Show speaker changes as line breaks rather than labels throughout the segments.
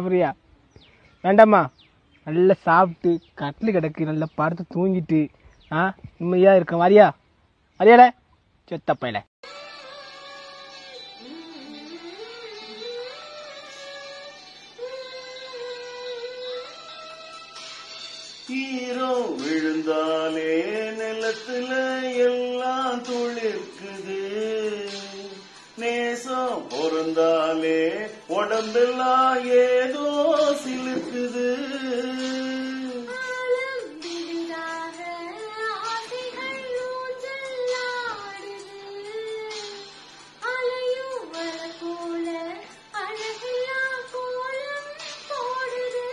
சாப்பிட்றியா வேண்டாம்மா நல்லா சாப்பிட்டு கட்டில் கிடக்கு நல்லா படுத்து தூங்கிட்டு ஆ நிம்மதியாக இருக்க வாரியா வாரியாட செத்தப்பையில
ஈரோ விழுந்தாலே நிலத்துல எல்லாம் துளிர்க்குது நேசம் பொறந்தாலே உடம்பெல்லாம் ஏதோ சிலுக்குது
ஆழம் விழுதாக ஆசைகள் ஊஞ்சலாடுது. அலையும் வர போல அழகில்லா கோலம் போடுது.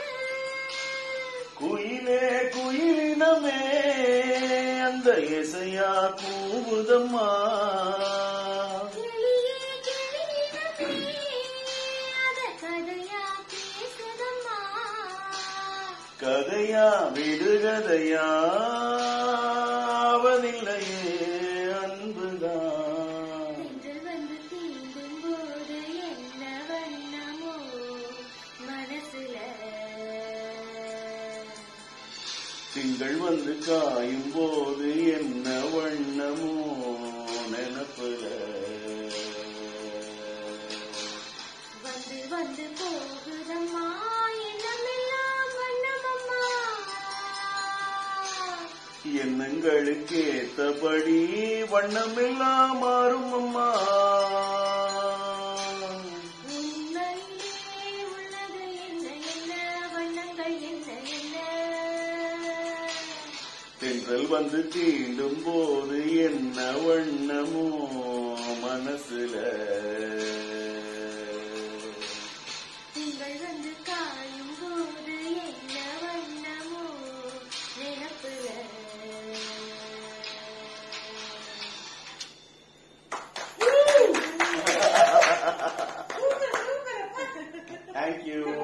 குயிலே குயிலினமே அந்த இசையா கூவுதம்மா
கிளியே கிளியினமே, அத கதையா பேசுதம்மா.
கதையா விடுகதையா அவனில்லையே அன்புதான்
தென்றல் வந்து தீண்டும் போது என்ன வண்ணமோ மனசுல
திங்கள் வந்து காயும் போது என்ன வண்ணமோ நினப்புல
வந்து வந்து போகுதம்மா எண்ணமெல்லாம் வண்ணமம்மா
எண்ணங்களுக்கு ஏத்தபடி வண்ணமெல்லாம் மாறும் அம்மா
உண்மையிலே உள்ளது என்ன என்ன வண்ணங்கள் என்ன என்ன
தென்றல் வந்து தீண்டும் போது என்ன வண்ணமோ மனசுல
திங்கள் வந்து காயும் போது என்ன வண்ணமோ நினப்புல
தேங்க்யூ